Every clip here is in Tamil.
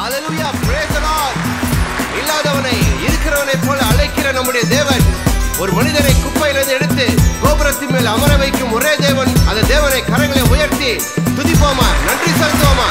Hallelujah, praise the Lord. இல்லாதவனை இருக்கிறவனை போல அழைக்கிற நம்முடைய தேவன் ஒரு மனிதனை குப்பையிலிருந்து எடுத்து கோபுரத்தின் மேல் அமர வைக்கும் ஒரே தேவன் அந்த தேவனை கரங்களை உயர்த்தி துதிப்போமா நன்றி செலுத்துவோமா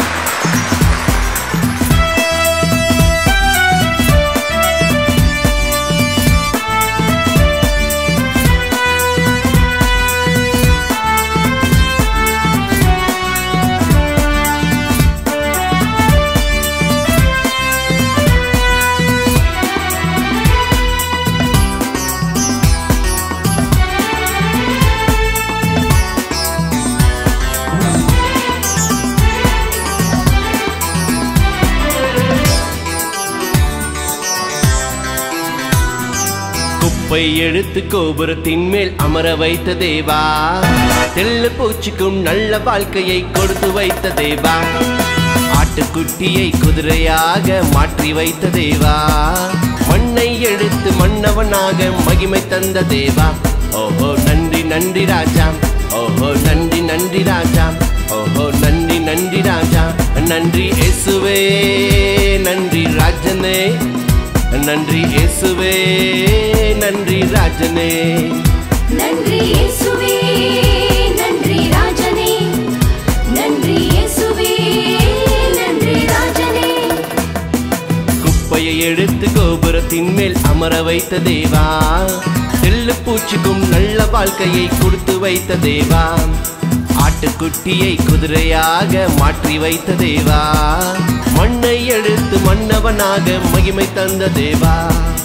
குப்பை எடுத்து கோபுரத்தின் மேல் அமர வைத்த தேவா தெள்ளு பூச்சிக்கும் நல்ல வாழ்க்கையை கொடுத்து வைத்த தேவா ஆட்டுக்குட்டியை குதிரையாக மாற்றி வைத்த தேவா மண்ணை எடுத்து மன்னவனாக மகிமை தந்த தேவா ஓஹோ நன்றி நன்றி ராஜா ஓஹோ நன்றி நன்றி ராஜா ஓஹோ நன்றி நன்றி ராஜா நன்றி இயேசுவே நன்றி ராஜனே நன்றி இயேசுவே நன்றி ராஜனே நன்றி இயேசுவே நன்றி ராஜனே நன்றி இயேசுவே நன்றி ராஜனே குப்பையை எடுத்து கோபுரத்தின் மேல் அமர வைத்த தேவா தெள்ளு பூச்சிக்கும் நல்ல வாழ்க்கையை கொடுத்து வைத்த தேவா ஆட்டுக்குட்டியை குதிரையாக மாற்றி வைத்த தேவா மண்ணை எடுத்து மன்னவனாக மகிமை தந்த தேவா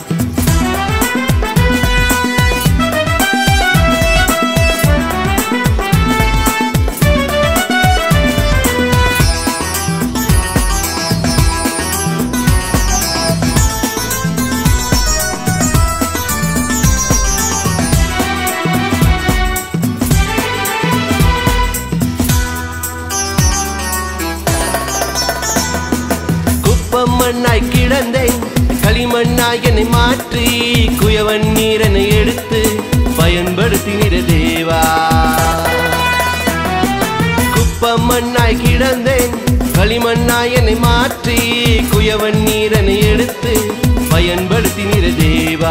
குப்பம் மண்ணாய் கிடந்தேன் களிமண்ணாய் என்னை மாற்றி குயவன் நீரனை எடுத்து பயன்படுத்தினிட தேவா குப்பம் மண்ணாய் கிடந்தேன் களிமண்ணாய் என்னை மாற்றி குயவன் நீரனை எடுத்து பயன்படுத்தினிட தேவா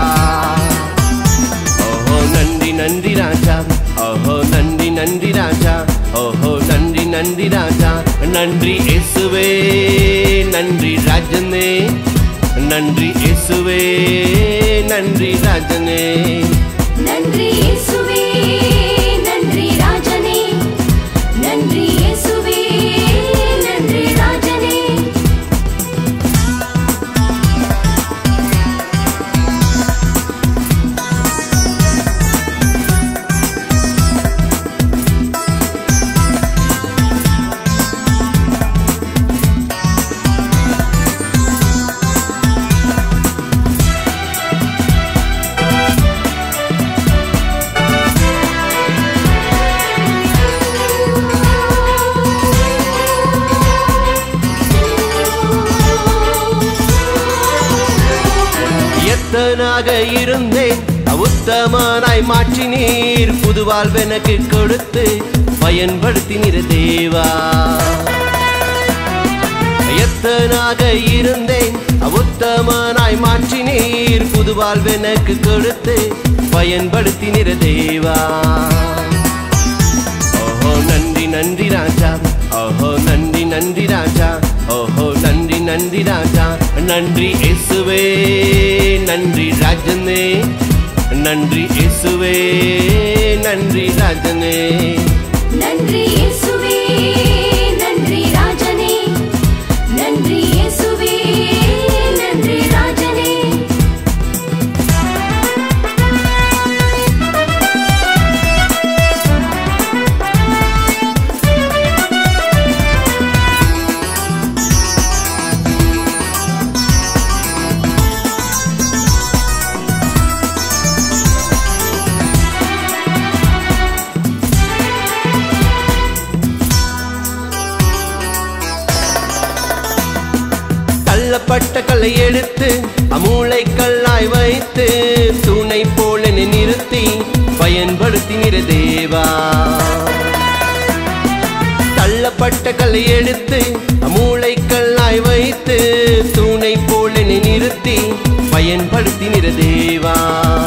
ஓஹோ நன்றி நன்றி ராஜா ஓஹோ நன்றி நன்றி ராஜா ஓஹோ நன்றி நன்றி ராஜா நன்றி இயேசுவே நன்றி ராஜனே நன்றி இயேசுவே நன்றி ராஜனே நன்றி இயேசுவே நன்றி ராஜனே நன்றி இயேசுவே நன்றி ராஜனே எத்தனாக இருந்தேன் உத்தமனாய் மாற்றினீர் புது வாழ்வெனக்கு கொடுத்து பயன்படுத்தினீர் தேவா எத்தனாக இருந்தேன் உத்தமனாய் மாற்றினீர் புது வாழ்வெனக்கு கொடுத்து பயன்படுத்தினீர் தேவா ஓஹோ நன்றி நன்றி ராஜா ஓஹோ நன்றி நன்றி ராஜா ஓஹோ நன்றி நன்றி ராஜா நன்றி இயேசுவே நன்றி ராஜனே நன்றி இயேசுவே நன்றி ராஜனே நன்றி இயேசுவே நன்றி ராஜனே நன்றி இயேசுவே நன்றி ராஜனே தள்ளப்பட்ட கல்லை எடுத்து அமூளை கல்லாய் வைத்து தூணை போல என்னை நிறுத்தி பயன்படுத்தினிற தேவா தள்ளப்பட்ட கல்லை எடுத்து மூளை கல்லாய் தூணாய் வைத்து தூணை போல என்னை நிறுத்தி பயன்படுத்தினிற தேவா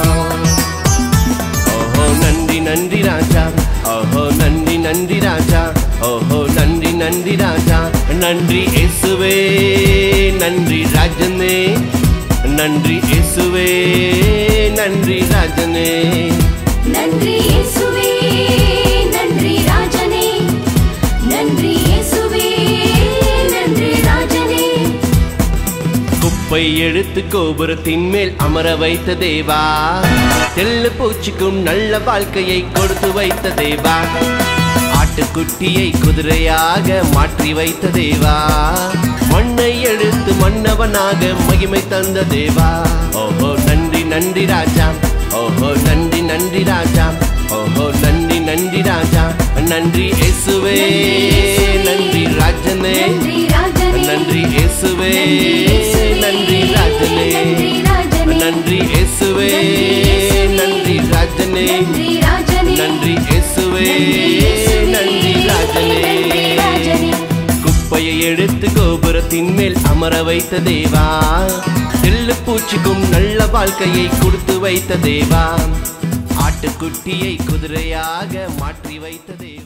ஓஹோ நன்றி நன்றி ராஜா ஓஹோ நன்றி நன்றி ராஜா ஓஹோ நன்றி நன்றி ராஜா நன்றி இயேசுவே நன்றி ராஜனே நன்றி இயேசுவே நன்றி ராஜனே நன்றி இயேசுவே நன்றி ராஜனே நன்றி இயேசுவே நன்றி ராஜனே குப்பை எடுத்து கோபுரத்தின் மேல் அமர வைத்த தேவா தெல்லு பூச்சிக்கும் நல்ல வாழ்க்கையை கொடுத்து வைத்த தேவா ஆட்டுக்குட்டியை குதிரையாக மாற்றி வைத்த தேவா மண்ணை எடுத்து மன்னவனாக மகிமை தந்த தேவா ஓஹோ நன்றி நன்றி ராஜா ஓஹோ நன்றி நன்றி ராஜா ஓஹோ நன்றி நன்றி ராஜா நன்றி இயேசுவே நன்றி ராஜனே நன்றி ராஜனே நன்றி இயேசுவே நன்றி ராஜனே நன்றி இயேசுவே நன்றி ராஜனே நன்றி ராஜனே நன்றி இயேசுவே நன்றி ராஜனே குப்பையை எடுத்து கோபுரத்தின் மேல் அமர வைத்த தேவா செல்லு பூச்சிக்கும் நல்ல வாழ்க்கையை கொடுத்து வைத்த தேவா ஆட்டுக்குட்டியை குதிரையாக மாற்றி வைத்த தேவா